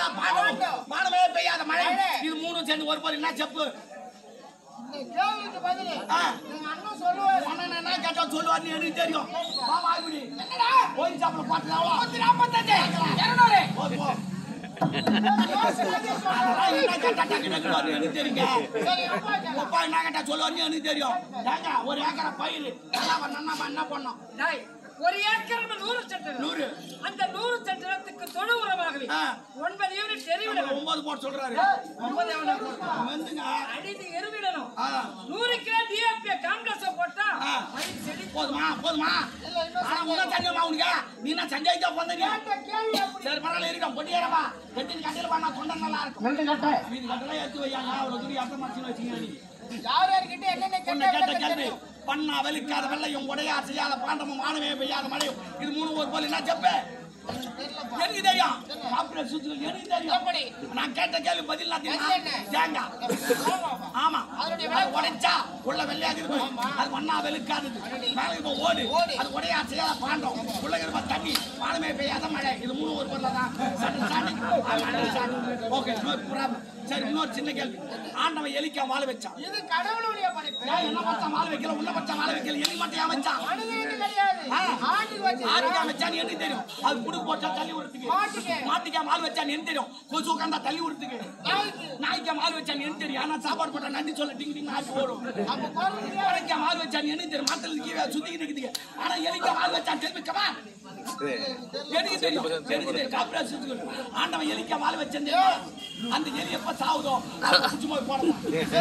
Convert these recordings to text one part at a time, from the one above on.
பாடம் பாடமே பெய்யாத மழை இது மூணும் சேர்ந்து ஒரு போல் என்ன செப்பு இந்த கேள்விக்கு பதிலு ஆ. எங்க அண்ணன் சொல்லுவாரு அண்ணன் என்ன கேட்டா சொல்லுவார்னு எனக்கு தெரியும் மாமா ஆகுடி என்னடா கோயில் சாப்பிட பாட்டு எவ்வளோ நூத்தி நாற்பத்தஞ்சு இருநூறு போ, போ. யோசனை சொல்லுவாரு. அதெல்லாம் என்ன கேட்டா டக்கு டக்குன்னு வரும்னு எனக்கு தெரியுங்க சரி அப்பா கேளு. அப்பா என்ன கேட்டா சொல்லுவார்னு எனக்கு தெரியும் ஏங்க ஒரு ஏக்கரை பயிர் நல்லா நன்னா என்ன பண்ணோம் டேய், ஒரு ஏக்கர் நூறு சென்ட் நூறு. அந்த நூறு சென்ட் நிலத்துக்கு தொழு உரமாகவே ஆ. ஒன்பது யூனிட் எரிவிட நம்மள ஒன்பது போட்டு சொல்றாரு ஒன்பது எவ்வளவு வந்துங்க அடித்து எருவிடணும் ஆ. நூறு கிலோ டிஏபி காம்ப்ளெக்ஸ் போட்டா ஆ. பயிர் செடி போதுமா போதுமா இல்ல, இன்னும் ஆனா உன்ன சந்தேகமா உனக்கு நீ என்ன சந்தேகிச்சா வந்தீங்க கேட்ட கேள்வி அப்படி. சரி பரவாயில்ல இருக்கட்டும் பொட்டியேறவா கட்டில் கட்டில வா நான் தொண்டை நல்லா இருக்கும் ரெண்டு கட்டை. மீதி கட்டெல்லாம் எடுத்து வையாங்க அவ்வளவு துணி அப்புறம் மச்சின்னு வச்சுங்க நீ யார் யார்கிட்ட என்னென்ன பொண்ணு கேட்டா கேட்ட எனக்கு கேள்வி தெரியும். பண்ணா வெளுக்காத வெள்ளையும் உடையார் செய்யாத பாண்டமும் மானமே பெய்யாத மழையும் இது மூணு ஒரு போல் என்ன செப்ப தெரியலப்பா. எனக்கு தெரியும் காப்பிட சுத்துகள் எனக்கு தெரியும் எப்படி? நான் கேட்ட கேள்வி பதில் நான் தெரியுமா? பதில் என்ன? தேங்காய் ஆமா அதனுடைய அது உடைச்சா உள்ள வெள்ளையாக இருக்கும் அது மண்ணா வெளுக்காதது மேல இப்ப ஓடு ஓடு. அது உடையா செய்யாத பாண்டம் உள்ள இருப்ப தண்ணி மானமே பெய்யாத மழை இது மூணு ஒரு பொருள் தான் சட்டு சாண்டி ஓகே இன்னொரு ப்ராப்ளம் சரி இன்னொரு சின்ன கேள்வி ஆண்டவன் எலிக்கா வாழ வச்சான் இது கடவுளுடைய படைப்பு ஏன் என்ன பச்சா மாலை வைக்கல உன்ன பச்சா மாலை வைக்கல எலி மட்டும் ஏன் வச்சான் மனிதனுக்கு கிடையாது ஆ. ஆட்டுக்கு வச்சு ஆட்டுக்கா வச்சான்னு எனக்கு தெரியும் அது குடு போட்டா தள்ளி விடுறதுக்கு மாட்டுக்கு. மாட்டுக்கா மால் வச்சான்னு எனக்கு தெரியும் கொசு உட்காந்தா தள்ளி விடுறதுக்கு நாய்க்கு. நாய்க்கா மால் வச்சான்னு எனக்கு தெரியும் ஆனா சாப்பாடு போட்டா நன்றி சொல்ல டிங் டிங் ஆட்டி ஓடும் அப்ப குரங்கு உனக்கா மால் வச்சான்னு எனக்கு தெரியும் மாட்டல் கீழே சுத்திக்கிட்டு இருக்குது ஆனா எலிக்கா மால் வச்சான்னு தெரிவிக்கமா எனக்கு தெரியும் எனக்கு தெரியும் காப்பிரா சுத்துக்கு ஆண்டவன் எலிக்கா மால் வச்சேன் தெரியுமா? அந்த எலி எப்ப சாவுதோ அப்ப புடிச்சு போய் போடணும்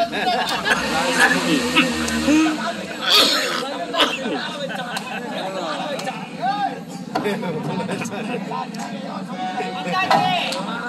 மாலை வச்சான். எலிக்கு மாலை வச்சான். வந்தாச்சு